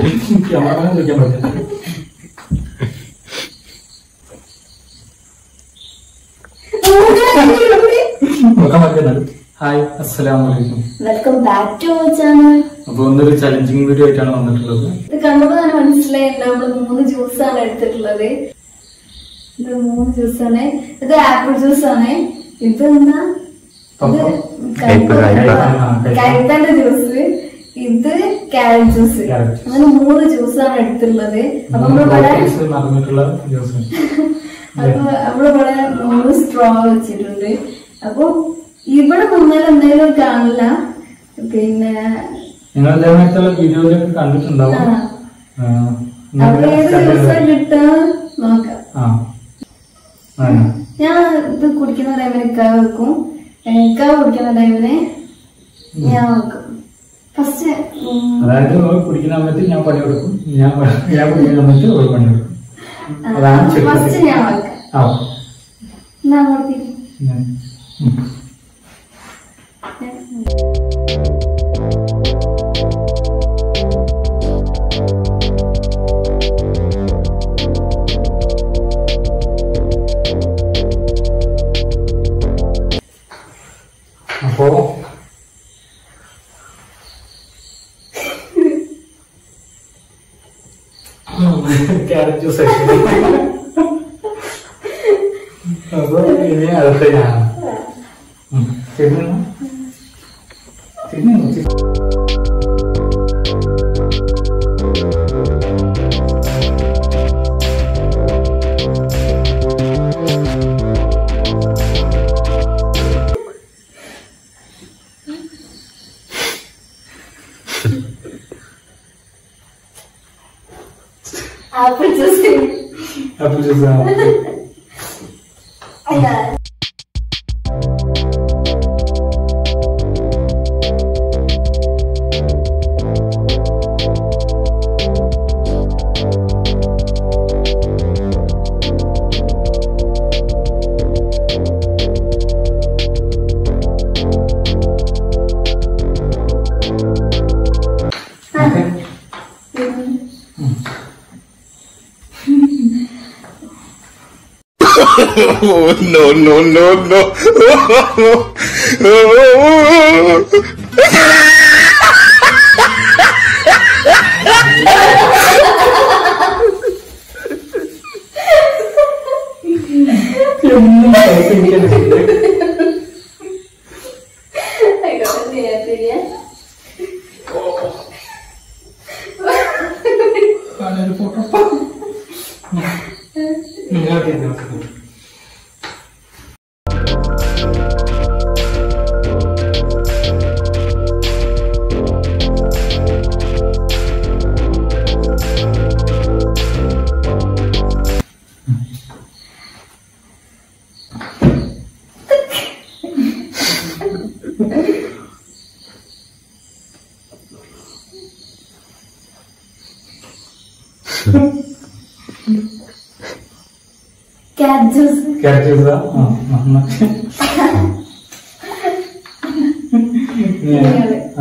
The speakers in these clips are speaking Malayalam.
ക്യാമറമാനെ വിളിക്കാൻ പറ്റില്ല നോക്കാൻ പറ്റുന്നത് ഹായ് അസ്സലാമു അലൈക്കും welcome back to our channel അപ്പൊ ഒന്നൊരു ചലഞ്ചിങ് വീഡിയോ ആയിട്ടാണ് വന്നിട്ടുള്ളത് ഇത് കണ്ടപ്പോ തന്നെ മനസ്സിലായിട്ടുണ്ട് നമ്മള് മൂന്ന് ജ്യൂസാണ് എടുത്തിട്ടുള്ളത് ഇത് മൂന്ന് ജ്യൂസാണ് ഇത് ആപ്പിൾ ജ്യൂസ് ആണ് ഇത് എന്താ ഇത് കയ്പ, കയ്പ. കൈപ്പന്റെ ജ്യൂസ് ഇത് ക്യാരറ്റ് ജ്യൂസ് Carrot. അങ്ങനെ മൂന്ന് ജ്യൂസാണ് എടുത്തിട്ടുള്ളത് അപ്പൊ നമ്മളിവിടെ പ്രോട്ടീൻസ് നടന്നിട്ടുള്ള ജ്യൂസ് അപ്പൊ നമ്മളിവിടെ മൂന്ന് സ്ട്രോ വെച്ചിട്ടുണ്ട് അപ്പൊ ഇവിടെ നിന്നാൽ എന്തായാലും കാണില്ല പിന്നെ നിങ്ങൾ ഇതേമായിട്ടുള്ള വീഡിയോയിലൊക്കെ കണ്ടിട്ടുണ്ടാവും ആ. ആ, അപ്പൊ നിങ്ങൾ ഏത് ജ്യൂസാ കിട്ടുക നോക്കാം ആ ആ. ഞാൻ ഇത് കുടിക്കുന്ന ടൈമിന് ഇക്ക വെക്കും ഇക്ക കുടിക്കുന്ന ടൈമിന് ഞാൻ വെക്കും ഫസ്റ്റ് അതായത് ഓൾ കുടിക്കുന്ന സമയത്ത് ഞാൻ പണി കൊടുക്കും ഞാൻ പ- ഞാൻ കുടിക്കുന്ന സമയത്ത് ഓൾ പണി കൊടുക്കും അതാണ് ഫസ്റ്റ് ചെറുപ്പം ഞാൻ വെക്കാം ആ എന്നാ അങ്ങോട്ട് തിരി. ഞാൻ ഉം. അപ്പോ ക്യാരറ്റ് ജ്യൂസ് അപ്പൊ ഇനി അടുത്ത ഞാൻ തിരിഞ്ഞു തിരിഞ്ഞു ആപ്പിൾ ജ്യൂസ് ആപ്പിൾ ജ്യൂസ് അല്ല oh no no no no ആയിക്കോട്ടെ ശരിയാ നിങ്ങൾ തിരിഞ്ഞു ക്യാറ്റ് ജ്യൂസ് ക്യാരറ്റ് ജ്യൂസ് ആ നന്നായി ആ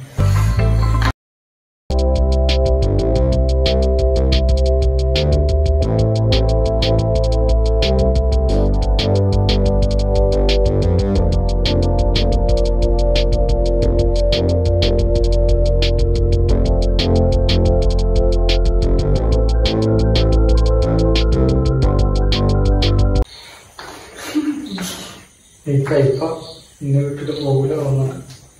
ഈ കയ്പ ഇന്നെ വിട്ടിട്ട് പോകില്ല തോന്നുന്നു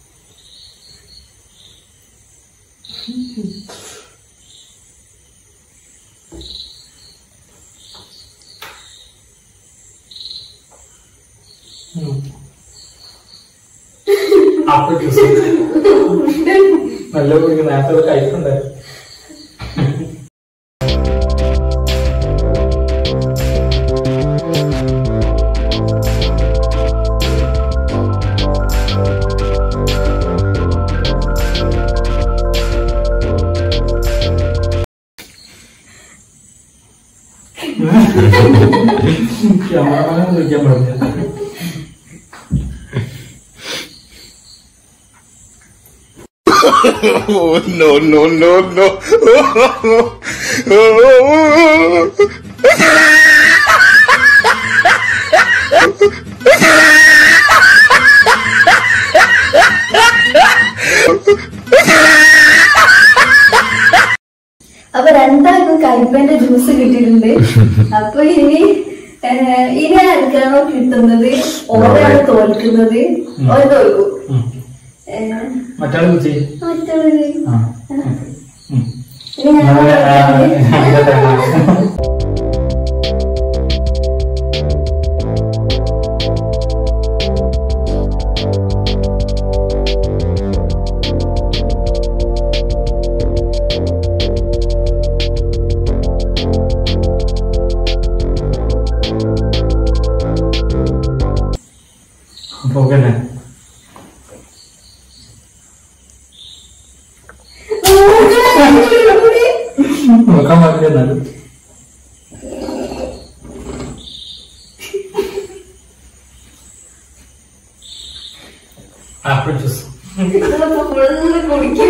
ആപ്പിൾ ജ്യൂസ് നല്ല കുടിക്കുന്ന നേരത്തെ കയ്പുണ്ടായിരുന്നു ക്യാമറമാനെ വിളിക്കാൻ പാടില്ല Oh, no, no, no, no. അപ്പൊ രണ്ടാൾക്കും കരിമ്പന്റെ ജ്യൂസ് കിട്ടിയിട്ടുണ്ട് അപ്പൊ ഇനി ഏഹ്, ഇനി ആർക്കാണോ കിട്ടുന്നത് ഓരാണ് തോൽക്കുന്നത് ഓര് തോൽക്കും ഉം. ഏഹ്, മറ്റാൾ ചെയ്യും മറ്റുള്ളവര് ആ ഓക്കേ. ഉം. ഇനി ഞാൻ നമ്മള്, ആ, തോൽക്കുന്നത്. ഇതാ തരാം. അപ്പൊ ഓക്കെ അല്ലേ നോക്കാൻ പാടില്ല എന്നാലും ആപ്പിൾ ജ്യൂസ് ഇതിപ്പോ ഫുള്ള് കുടിക്കും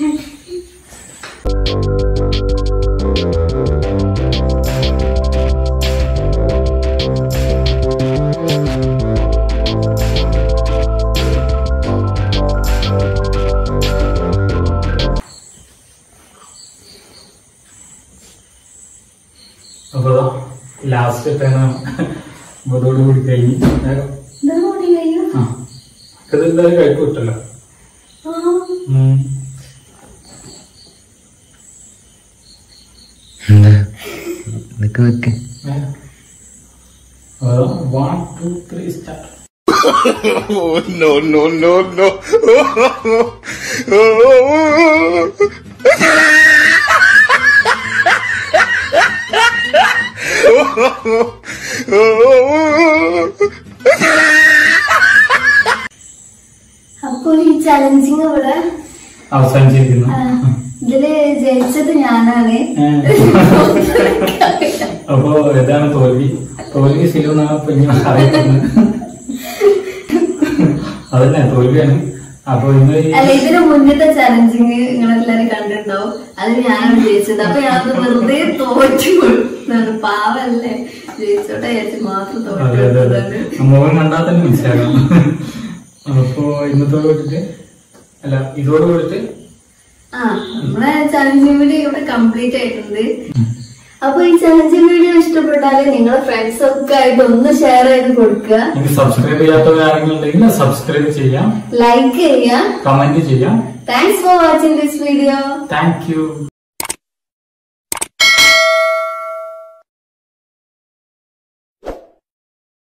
അപ്പൊ ലാസ്റ്റ് ടൈം അതോട് കൂടി കഴിഞ്ഞ് വേഗം. ഇതാ കൂടി കഴിയും ആ ഇത് എന്തായാലും കഴിപ്പ് കിട്ടല്ലോ ആ ഉം. എന്താ നിക്ക് നിക്ക് വേഗം. അതാ one two three start Oh, no, no, no, no. അപ്പൊ ഈ ചലഞ്ചിങ് ഇവിടെ അവസാനിച്ചിരിക്കുന്നു ആ, ഇതില് ജയിച്ചത് ഞാനാണ് അപ്പോ ഇതാണ് തോൽവി തോൽവി സിലു എന്നാണ് ഇപ്പൊ ഇനി അറിയപ്പെടുന്നത് അതന്നെ തോൽവിയാണ് അപ്പൊ ഇന്ന് ഈ അല്ല ഇതിന് മുന്നത്തെ ചലഞ്ചിങ് നിങ്ങളെല്ലാരും കണ്ടിട്ടുണ്ടാവും അത് ഞാനാണ് ജയിച്ചത് അപ്പൊ ഞാൻ വെറുതെ തോറ്റു കൊടുത്താണ് പാവല്ലേ ജയിച്ചോട്ടെ വിചാരിച്ച് മാത്രം തോറ്റു അതെ അതെ അതെ കൊടുത്തതാണ് മുഖം കണ്ടാൽ തന്നെ മനസ്സിലാകാം അപ്പോ ഇന്നത്തോട് കൂടിട്ട് അല്ല ഇതോട് കൂടിട്ട് ആ നമ്മളെ ചലഞ്ച് വീഡിയോ ഇവിടെ കംപ്ലീറ്റ് ആയിട്ടുണ്ട് അപ്പൊ ഈ ചലഞ്ച് വീഡിയോ ഇഷ്ടപ്പെട്ടാല് നിങ്ങളെ ഫ്രണ്ട്സ് ഒക്കെ ആയിട്ട് ഒന്ന് ഷെയർ ചെയ്ത് കൊടുക്കുക എനിക്ക് സബ്സ്ക്രൈബ് ചെയ്യാത്തവർ ആരെങ്കിലും ഉണ്ടെങ്കിൽ സബ്സ്ക്രൈബ് ചെയ്യാം ലൈക്ക് ചെയ്യുക കമന്റ് ചെയ്യാം thanks for watching this video thank U